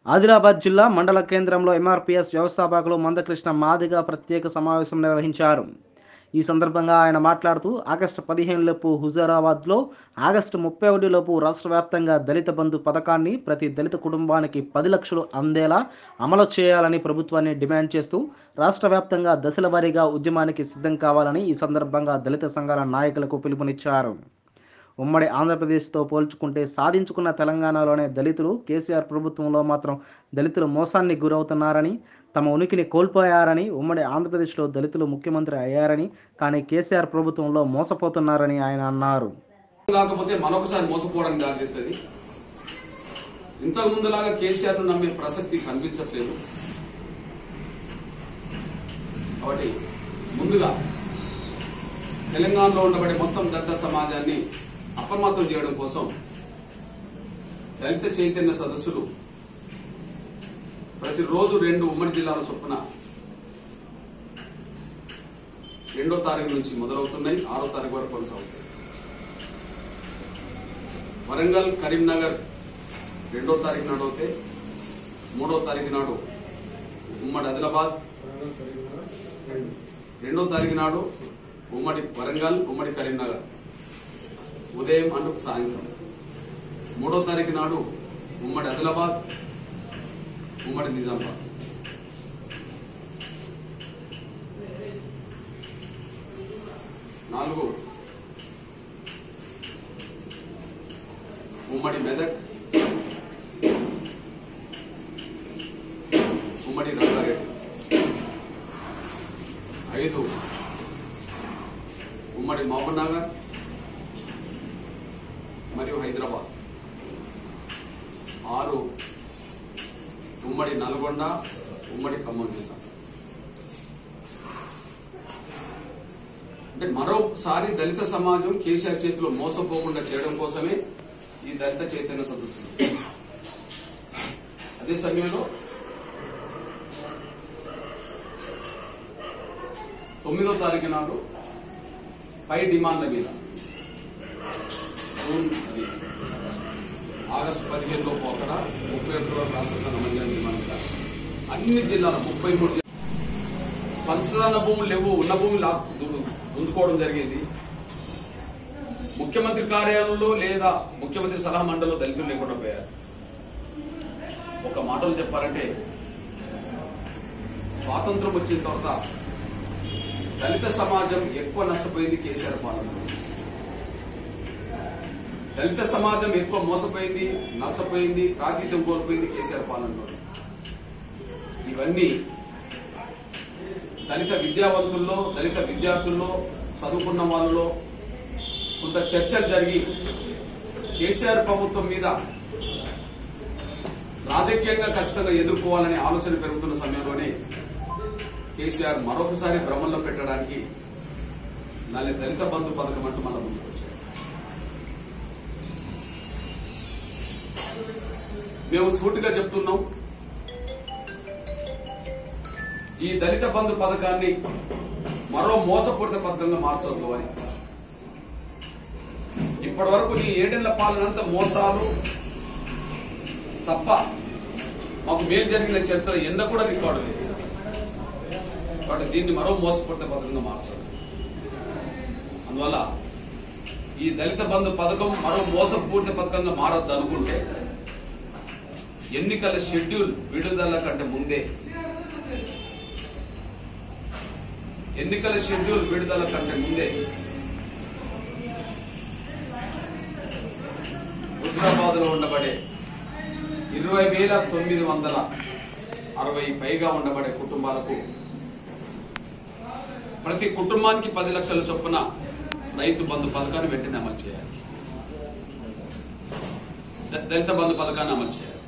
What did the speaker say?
ఆదిలాబాద్ జిల్లా మండల కేంద్రంలో ఎంఆర్పిఎస్ వ్యవస్థాపకులు మందకృష్ణ మాదిగ ప్రత్యేక సమావేశం నిర్వహించారు ఈ సందర్భంగా ఆయన మాట్లాడుతూ ఆగస్టు పదిహేను లోపు హుజారాబాద్లో ఆగస్టు ముప్పై ఒకటి లోపు రాష్ట్ర వ్యాప్తంగా దళిత బంధు పథకాన్ని ప్రతి దళిత కుటుంబానికి పది లక్షలు అందేలా అమలు చేయాలని ప్రభుత్వాన్ని డిమాండ్ చేస్తూ రాష్ట్ర వ్యాప్తంగా దశల వారీగా ఉద్యమానికి సిద్ధం కావాలని ఈ సందర్భంగా దళిత సంఘాల నాయకులకు పిలుపునిచ్చారు ఉమ్మడి ఆంధ్రప్రదేశ్తో పోల్చుకుంటే సాధించుకున్న తెలంగాణలోనే దళితులు కేసీఆర్ ప్రభుత్వంలో మాత్రం దళితులు మోసాన్ని గురవుతున్నారని తమ ఉనికిని కోల్పోయారని ఉమ్మడి ఆంధ్రప్రదేశ్లో దళితులు ముఖ్యమంత్రి అయ్యారని కానీ కేసీఆర్ ప్రభుత్వంలో మోసపోతున్నారని ఆయన అన్నారు కాకపోతే మరొకసారి మోసపోవడానికి దారితీస్తుంది ఇంతకు ముందులాగా కేసీఆర్ ను నమ్మే ప్రసక్తి కనిపించట్లేదు కాబట్టి ముందుగా తెలంగాణలో ఉండబడే మొత్తం దళిత సమాజాన్ని అప్రమత్తం చేయడం కోసం దళిత చైతన్య సదస్సులు ప్రతిరోజు రెండు ఉమ్మడి జిల్లాల చొప్పున రెండో తారీఖు నుంచి మొదలవుతున్నాయి ఆరో తారీఖు వరకు కొనసాగుతాయి వరంగల్ కరీంనగర్ రెండో తారీఖు నాడు అయితే మూడో తారీఖు నాడు ఉమ్మడి ఆదిలాబాద్ రెండో తారీఖు నాడు ఉమ్మడి వరంగల్ ఉమ్మడి కరీంనగర్ ఉదయం అంటూ సాయంత్రం మూడో తారీఖు నాడు ఉమ్మడి ఆదిలాబాద్ ఉమ్మడి నిజామాబాద్ నాలుగు ఉమ్మడి మెదక్ ఉమ్మడి రంగారెడ్డి ఐదు ఉమ్మడి మహబూబ్నగర్ మరియు హైదరాబాద్ ఆరు ఉమ్మడి నల్గొండ ఉమ్మడి ఖమ్మం జిల్లా అంటే మరోసారి దళిత సమాజం కేసీఆర్ చేతిలో మోసపోకుండా చేయడం కోసమే ఈ దళిత చైతన్య సదస్సులు అదే సమయంలో తొమ్మిదో తారీఖు నాడు పై డిమాండ్ల మీద జూన్ అది ఆగస్టు పదిహేనులో ఒకట ముప్పై ఒకటిలో రాష్ట్ర నమోదు డిమాండ్ మీద అన్ని జిల్లాల ముప్పై మూడు పంచదాన భూములు లేవు ఉన్న భూములు లాక్కు ఉంచుకోవడం జరిగింది ముఖ్యమంత్రి కార్యాలయంలో లేదా ముఖ్యమంత్రి సలహా మండలిలో దళితులు లేకుండా పోయారు ఒక మాటలు చెప్పాలంటే స్వాతంత్రం వచ్చిన తర్వాత దళిత సమాజం ఎక్కువ నష్టపోయింది కేసీఆర్ పాలనలో దళిత సమాజం ఎక్కువ మోసపోయింది నష్టపోయింది ప్రాతిథ్యం కోల్పోయింది కేసీఆర్ పాలనలో ఇవన్నీ దళిత విద్యావంతుల్లో దళిత విద్యార్థుల్లో చదువుకున్న వాళ్ళలో కొంత చర్చలు జరిగి కేసీఆర్ ప్రభుత్వం మీద రాజకీయంగా ఖచ్చితంగా ఎదుర్కోవాలనే ఆలోచన పెరుగుతున్న సమయంలోనే కేసీఆర్ మరొకసారి భ్రమంలో పెట్టడానికి నల్లి దళిత బంధు పథకం అంటూ మన ముందుకు వచ్చారు మేము సూటిగా చెప్తున్నాం ఈ దళిత బంధు పథకాన్ని మరో మోసపూరిత పథకంగా మార్చవద్దు అని ఇప్పటి వరకు నీ ఏడేళ్ల పాలనంత మోసాలు తప్ప మాకు మేలు జరిగిన చరిత్ర ఎన్న కూడా రికార్డు లేదు కాబట్టి దీన్ని మరో మోసపూరిత పథకంగా మార్చాలి అందువల్ల ఈ దళిత బంధు పథకం మరో మోసపూరిత పథకంగా మారద్దు అనుకుంటే ఎన్నికల షెడ్యూల్ విడుదల కంటే ముందే ఎన్నికల షెడ్యూల్ విడుదల కంటే ముందే హుజరాబాద్ లో ఉండబడే ఇరవై వేల తొమ్మిది వందల అరవై పైగా ఉండబడే కుటుంబాలకు ప్రతి కుటుంబానికి పది లక్షల చొప్పున రైతు బంధు పథకాన్ని వెంటనే అమలు చేయాలి ద- దళిత బంధు పథకాన్ని అమలు చేయాలి